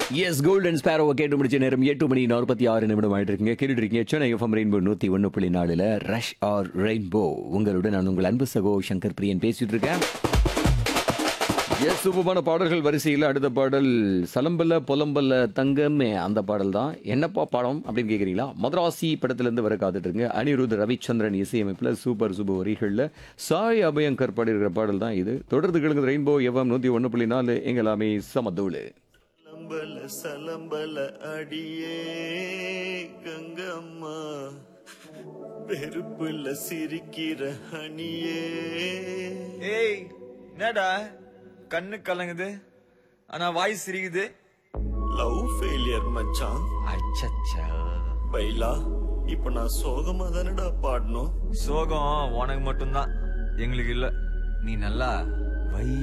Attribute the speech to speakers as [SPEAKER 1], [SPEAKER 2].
[SPEAKER 1] S golden ஸ்பேரோவை கேட்டு முடிச்ச நேரம் எட்டு மணி நாற்பத்தி ஆறு நிமிடம் ஆயிட்டு இருக்கீங்க கேட்டுட்டு இருக்கீங்க சென்னை எஃப்எம் ரெயின்போ நூத்தி ஒன்று புள்ளி நாலுல ரஷ் ஆர் ரெயின்போ உங்களுடன் நான் உங்கள் அன்பு சகோ சங்கர் பிரியன் பேசிட்டு இருக்கேன் எஸ் சூப்பமான பாடல்கள் வரிசையில் அடுத்த பாடல் சலம்பல்ல புலம்பல்ல தங்கமே அந்த பாடல் தான் என்னப்பா பாடம் அப்படின்னு கேட்குறீங்களா மதராசி படத்துலேருந்து வர காத்துட்டு இருங்க அனிருத் ரவிச்சந்திரன் இசையமைப்பில் சூப்பர் சூப்பர் வரிகளில் சாய் அபயங்கர் பாடியிருக்கிற பாடல் தான் இது தொடர்ந்து கிழங்கு ரெயின்போ எஃப்எம் நூற்றி ஒன்று புள்ளி நாலு எங்களாமே சமதூளு
[SPEAKER 2] சலம்பல சலம்பல அடியே கங்கம்மா வெறுப்புல சிரிக்கிற ஹனியே
[SPEAKER 3] ஏய் என்னடா கண்ணு கலங்குது ஆனா வாய் சிரிக்குது
[SPEAKER 2] லவ் ஃபெயிலியர் மச்சான்
[SPEAKER 3] அச்சச்சா
[SPEAKER 2] பைலா இப்ப நான் சோகமா தானடா பாடணும்
[SPEAKER 3] சோகம் உனக்கு மட்டும்தான் எங்களுக்கு இல்ல நீ நல்லா வை